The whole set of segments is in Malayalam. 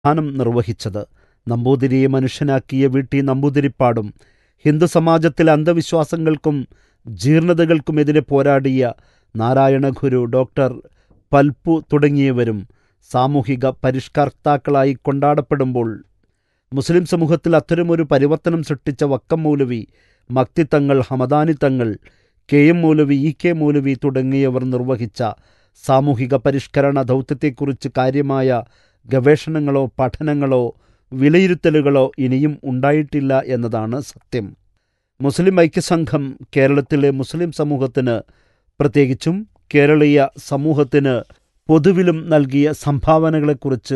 സ്ഥാനം നിർവഹിച്ചത് നമ്പൂതിരിയെ മനുഷ്യനാക്കിയ വീട്ടി നമ്പൂതിരിപ്പാടും ഹിന്ദു സമാജത്തിലെ അന്ധവിശ്വാസങ്ങൾക്കും ജീർണതകൾക്കുമെതിരെ പോരാടിയ നാരായണഗുരു ഡോക്ടർ പൽപ്പു തുടങ്ങിയവരും സാമൂഹിക പരിഷ്കർത്താക്കളായി കൊണ്ടാടപ്പെടുമ്പോൾ മുസ്ലിം സമൂഹത്തിൽ അത്തരമൊരു പരിവർത്തനം സൃഷ്ടിച്ച വക്കം മൗലവി മക്തിത്തങ്ങൾ ഹമദാനി തങ്ങൾ കെ എം മൗലവി ഇ കെ മൗലവി തുടങ്ങിയവർ നിർവഹിച്ച സാമൂഹിക പരിഷ്കരണ ദൗത്യത്തെക്കുറിച്ച് കാര്യമായ ഗവേഷണങ്ങളോ പഠനങ്ങളോ വിലയിരുത്തലുകളോ ഇനിയും ഉണ്ടായിട്ടില്ല എന്നതാണ് സത്യം മുസ്ലിം ഐക്യസംഘം കേരളത്തിലെ മുസ്ലിം സമൂഹത്തിന് പ്രത്യേകിച്ചും കേരളീയ സമൂഹത്തിന് പൊതുവിലും നൽകിയ സംഭാവനകളെക്കുറിച്ച്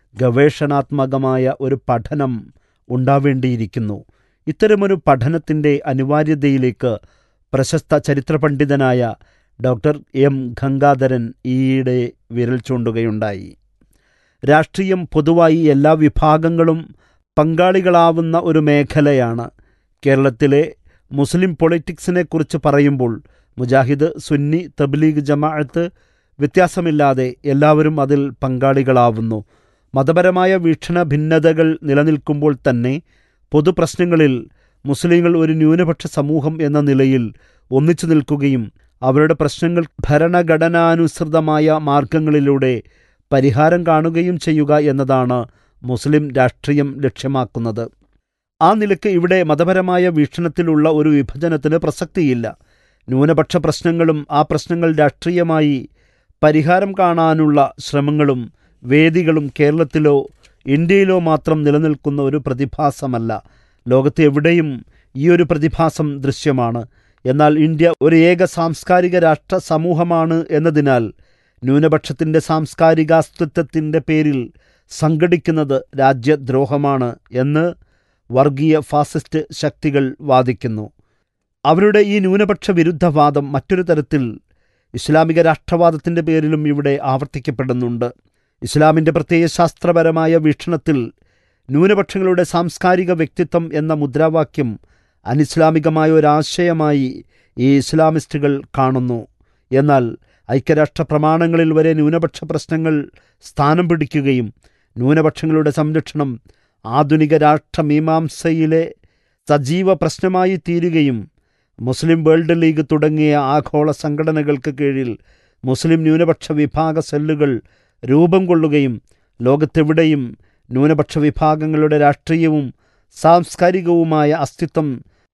ഗവേഷണാത്മകമായ ഒരു പഠനം ഉണ്ടാവേണ്ടിയിരിക്കുന്നു ഇത്തരമൊരു പഠനത്തിൻ്റെ അനിവാര്യതയിലേക്ക് പ്രശസ്ത ചരിത്ര പണ്ഡിതനായ ഡോക്ടർ എം ഗംഗാധരൻ ഈയിടെ വിരൽ ചൂണ്ടുകയുണ്ടായി രാഷ്ട്രീയം പൊതുവായി എല്ലാ വിഭാഗങ്ങളും പങ്കാളികളാവുന്ന ഒരു മേഖലയാണ് കേരളത്തിലെ മുസ്ലിം പൊളിറ്റിക്സിനെക്കുറിച്ച് പറയുമ്പോൾ മുജാഹിദ് സുന്നി തബ്ലീഗ് ജമാഅത്ത് വ്യത്യാസമില്ലാതെ എല്ലാവരും അതിൽ പങ്കാളികളാവുന്നു മതപരമായ വീക്ഷണ ഭിന്നതകൾ നിലനിൽക്കുമ്പോൾ തന്നെ പൊതുപ്രശ്നങ്ങളിൽ മുസ്ലിങ്ങൾ ഒരു ന്യൂനപക്ഷ സമൂഹം എന്ന നിലയിൽ ഒന്നിച്ചു നിൽക്കുകയും അവരുടെ പ്രശ്നങ്ങൾ ഭരണഘടനാനുസൃതമായ മാർഗങ്ങളിലൂടെ പരിഹാരം കാണുകയും ചെയ്യുക എന്നതാണ് മുസ്ലിം രാഷ്ട്രീയം ലക്ഷ്യമാക്കുന്നത് ആ നിലയ്ക്ക് ഇവിടെ മതപരമായ വീക്ഷണത്തിലുള്ള ഒരു വിഭജനത്തിന് പ്രസക്തിയില്ല ന്യൂനപക്ഷ പ്രശ്നങ്ങളും ആ പ്രശ്നങ്ങൾ രാഷ്ട്രീയമായി പരിഹാരം കാണാനുള്ള ശ്രമങ്ങളും വേദികളും കേരളത്തിലോ ഇന്ത്യയിലോ മാത്രം നിലനിൽക്കുന്ന ഒരു പ്രതിഭാസമല്ല ലോകത്ത് എവിടെയും ഈ ഒരു പ്രതിഭാസം ദൃശ്യമാണ് എന്നാൽ ഇന്ത്യ ഒരു ഏക സാംസ്കാരിക രാഷ്ട്ര സമൂഹമാണ് എന്നതിനാൽ ന്യൂനപക്ഷത്തിൻ്റെ സാംസ്കാരികാസ്തിത്വത്തിൻ്റെ പേരിൽ സംഘടിക്കുന്നത് രാജ്യദ്രോഹമാണ് എന്ന് വർഗീയ ഫാസിസ്റ്റ് ശക്തികൾ വാദിക്കുന്നു അവരുടെ ഈ ന്യൂനപക്ഷ വിരുദ്ധവാദം മറ്റൊരു തരത്തിൽ ഇസ്ലാമിക രാഷ്ട്രവാദത്തിൻ്റെ പേരിലും ഇവിടെ ആവർത്തിക്കപ്പെടുന്നുണ്ട് ഇസ്ലാമിൻ്റെ പ്രത്യയശാസ്ത്രപരമായ വീക്ഷണത്തിൽ ന്യൂനപക്ഷങ്ങളുടെ സാംസ്കാരിക വ്യക്തിത്വം എന്ന മുദ്രാവാക്യം അനിസ്ലാമികമായ ഒരാശയമായി ഈ ഇസ്ലാമിസ്റ്റുകൾ കാണുന്നു എന്നാൽ ഐക്യരാഷ്ട്ര പ്രമാണങ്ങളിൽ വരെ ന്യൂനപക്ഷ പ്രശ്നങ്ങൾ സ്ഥാനം പിടിക്കുകയും ന്യൂനപക്ഷങ്ങളുടെ സംരക്ഷണം ആധുനിക രാഷ്ട്രമീമാംസയിലെ സജീവ പ്രശ്നമായി തീരുകയും മുസ്ലിം വേൾഡ് ലീഗ് തുടങ്ങിയ ആഗോള സംഘടനകൾക്ക് കീഴിൽ മുസ്ലിം ന്യൂനപക്ഷ വിഭാഗ സെല്ലുകൾ രൂപം കൊള്ളുകയും ലോകത്തെവിടെയും ന്യൂനപക്ഷ വിഭാഗങ്ങളുടെ രാഷ്ട്രീയവും സാംസ്കാരികവുമായ അസ്തിത്വം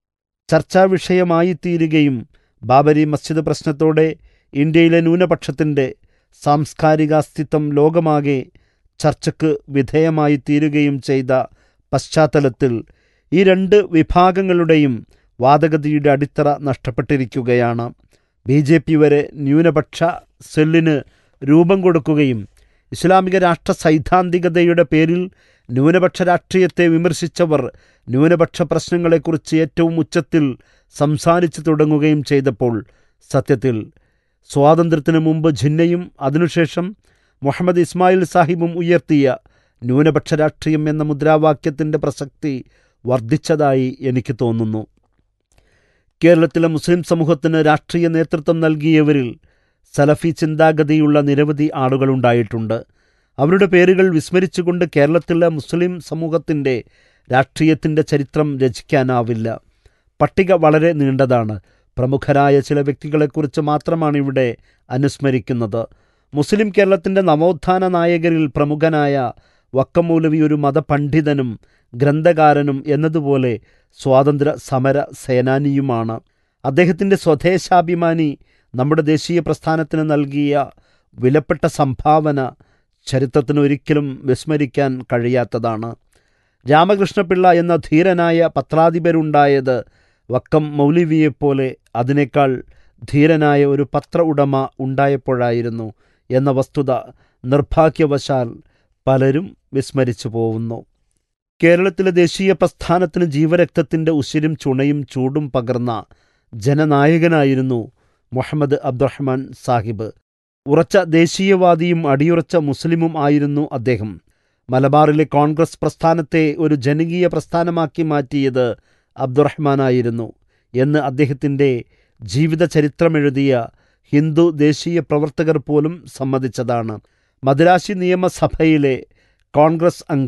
ചർച്ചാ വിഷയമായി തീരുകയും ബാബരി മസ്ജിദ് പ്രശ്നത്തോടെ ഇന്ത്യയിലെ ന്യൂനപക്ഷത്തിൻ്റെ സാംസ്കാരിക അസ്തിത്വം ലോകമാകെ ചർച്ചയ്ക്ക് വിധേയമായി തീരുകയും ചെയ്ത പശ്ചാത്തലത്തിൽ ഈ രണ്ട് വിഭാഗങ്ങളുടെയും വാദഗതിയുടെ അടിത്തറ നഷ്ടപ്പെട്ടിരിക്കുകയാണ് ബി ജെ പി വരെ ന്യൂനപക്ഷ സെല്ലിന് രൂപം കൊടുക്കുകയും ഇസ്ലാമിക രാഷ്ട്ര സൈദ്ധാന്തികതയുടെ പേരിൽ ന്യൂനപക്ഷ രാഷ്ട്രീയത്തെ വിമർശിച്ചവർ ന്യൂനപക്ഷ പ്രശ്നങ്ങളെക്കുറിച്ച് ഏറ്റവും ഉച്ചത്തിൽ സംസാരിച്ചു തുടങ്ങുകയും ചെയ്തപ്പോൾ സത്യത്തിൽ സ്വാതന്ത്ര്യത്തിനു മുമ്പ് ജിന്നയും അതിനുശേഷം മുഹമ്മദ് ഇസ്മായിൽ സാഹിബും ഉയർത്തിയ ന്യൂനപക്ഷ രാഷ്ട്രീയം എന്ന മുദ്രാവാക്യത്തിൻ്റെ പ്രസക്തി വർദ്ധിച്ചതായി എനിക്ക് തോന്നുന്നു കേരളത്തിലെ മുസ്ലിം സമൂഹത്തിന് രാഷ്ട്രീയ നേതൃത്വം നൽകിയവരിൽ സലഫി ചിന്താഗതിയുള്ള നിരവധി ആളുകളുണ്ടായിട്ടുണ്ട് അവരുടെ പേരുകൾ വിസ്മരിച്ചുകൊണ്ട് കേരളത്തിലെ മുസ്ലിം സമൂഹത്തിൻ്റെ രാഷ്ട്രീയത്തിൻ്റെ ചരിത്രം രചിക്കാനാവില്ല പട്ടിക വളരെ നീണ്ടതാണ് പ്രമുഖരായ ചില വ്യക്തികളെക്കുറിച്ച് മാത്രമാണ് ഇവിടെ അനുസ്മരിക്കുന്നത് മുസ്ലിം കേരളത്തിൻ്റെ നവോത്ഥാന നായകരിൽ പ്രമുഖനായ വക്കമൂലവി ഒരു മതപണ്ഡിതനും ഗ്രന്ഥകാരനും എന്നതുപോലെ സ്വാതന്ത്ര്യ സമര സേനാനിയുമാണ് അദ്ദേഹത്തിൻ്റെ സ്വദേശാഭിമാനി നമ്മുടെ ദേശീയ പ്രസ്ഥാനത്തിന് നൽകിയ വിലപ്പെട്ട സംഭാവന ചരിത്രത്തിന് ഒരിക്കലും വിസ്മരിക്കാൻ കഴിയാത്തതാണ് രാമകൃഷ്ണപിള്ള എന്ന ധീരനായ പത്രാധിപരുണ്ടായത് വക്കം മൗലിവിയെപ്പോലെ അതിനേക്കാൾ ധീരനായ ഒരു പത്ര ഉടമ ഉണ്ടായപ്പോഴായിരുന്നു എന്ന വസ്തുത നിർഭാഗ്യവശാൽ പലരും വിസ്മരിച്ചു പോകുന്നു കേരളത്തിലെ ദേശീയ പ്രസ്ഥാനത്തിന് ജീവരക്തത്തിൻ്റെ ഉശിരും ചുണയും ചൂടും പകർന്ന ജനനായകനായിരുന്നു മുഹമ്മദ് അബ്ദുറഹ്മാൻ സാഹിബ് ഉറച്ച ദേശീയവാദിയും അടിയുറച്ച മുസ്ലിമും ആയിരുന്നു അദ്ദേഹം മലബാറിലെ കോൺഗ്രസ് പ്രസ്ഥാനത്തെ ഒരു ജനകീയ പ്രസ്ഥാനമാക്കി മാറ്റിയത് അബ്ദുറഹ്മാനായിരുന്നു എന്ന് അദ്ദേഹത്തിൻ്റെ ജീവിത ചരിത്രമെഴുതിയ ഹിന്ദു ദേശീയ പ്രവർത്തകർ പോലും സമ്മതിച്ചതാണ് മദ്രാശി നിയമസഭയിലെ കോൺഗ്രസ് അംഗം